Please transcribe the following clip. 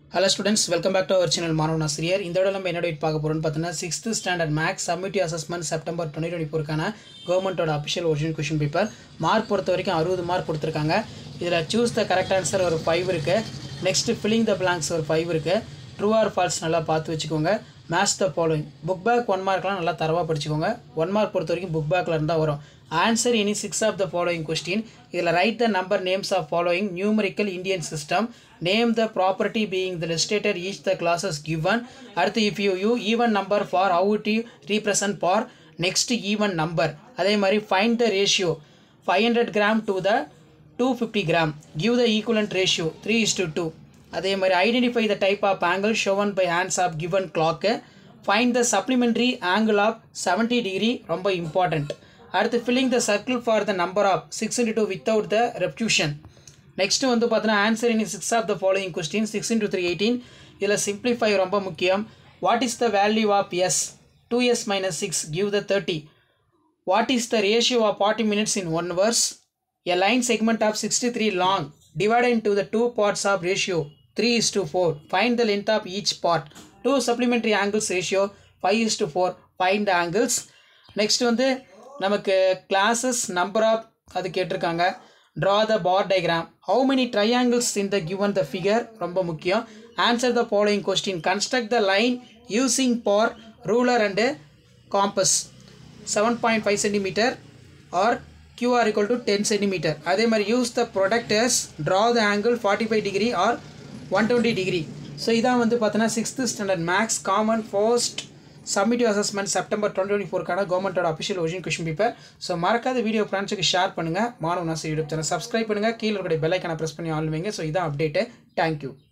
hello students welcome back to our channel மாணவன் ஆசிரியர் இந்த விட நம்ம என்னோட பார்க்க போகிறோம்னு பார்த்தீங்கன்னா sixth standard maths summative assessment September twenty twenty ஃபோருக்கான கவர்மெண்ட்டோட official original question paper mark பொறுத்த வரைக்கும் அறுபது மார்க் கொடுத்துருக்காங்க இதில் சூஸ் த கரெக்ட் ஆன்சர் ஒரு ஃபைவ் இருக்குது நெக்ஸ்ட்டு ஃபில்லிங் த பிளாங்க்ஸ் ஒரு ஃபைவ் இருக்குது ட்ரூ ஆர் ஃபால்ஸ் நல்லா பார்த்து வச்சுக்கோங்க match the following book back one மார்க்லாம் நல்லா தரவாக படிச்சுக்கோங்க ஒன் மார்க் பொறுத்த வரைக்கும் புக் பேக்கில் இருந்தால் வரும் answer any six of the following question இதில் write the number names of following numerical Indian system name the property being the listed each the classes given அடுத்து if you you even number for how to represent for next even number அதே மாதிரி find the ratio five hundred gram to the two fifty gram give the equivalent ratio three is to two அதே மாதிரி identify the type of angle shown by hands of given clock find the supplementary angle of seventy degree ரொம்ப important அடுத்து filling the circle for the number of six into two without the repetition next வந்து பார்த்தீங்கன்னா answer in six of the following question six into three eighteen இதில் simplify ரொம்ப முக்கியம் what is the value of S two S minus six give the thirty what is the ratio of forty minutes in one words a line segment of sixty three long divided into the two parts of ratio 3 is to 4 find the length of each part two supplementary angles ratio 5 is to 4 find the angles next வந்து நமக்கு classes number of அது கேட்டிருக்காங்க draw the bar diagram how many triangles in the given the figure ரொம்ப முக்கியம் answer the following question construct the line using for ruler and compass 7.5 centimeter or QR equal to 10 centimeter அதே மாதிரி use the protractors draw the angle forty five degree or one twenty degree so இதான் வந்து பார்த்தீங்கன்னா sixth standard maths common first summative assessment September twenty twenty ஃபோருக்கான கவர்மெண்ட்டோட official origin question paper so மறக்காத video ஃப்ரெண்ட்ஸுக்கு share பண்ணுங்கள் மாணவன் ஆசிரியர் யூடியூப் சேனல் சப்ஸ்கிரைப் பண்ணுங்கள் கீழே இருக்கிற பெல்லைக்கான ப்ரெஸ் பண்ணி ஆள் வைங்க ஸோ இதான் அப்டேட்டு தேங்க்யூ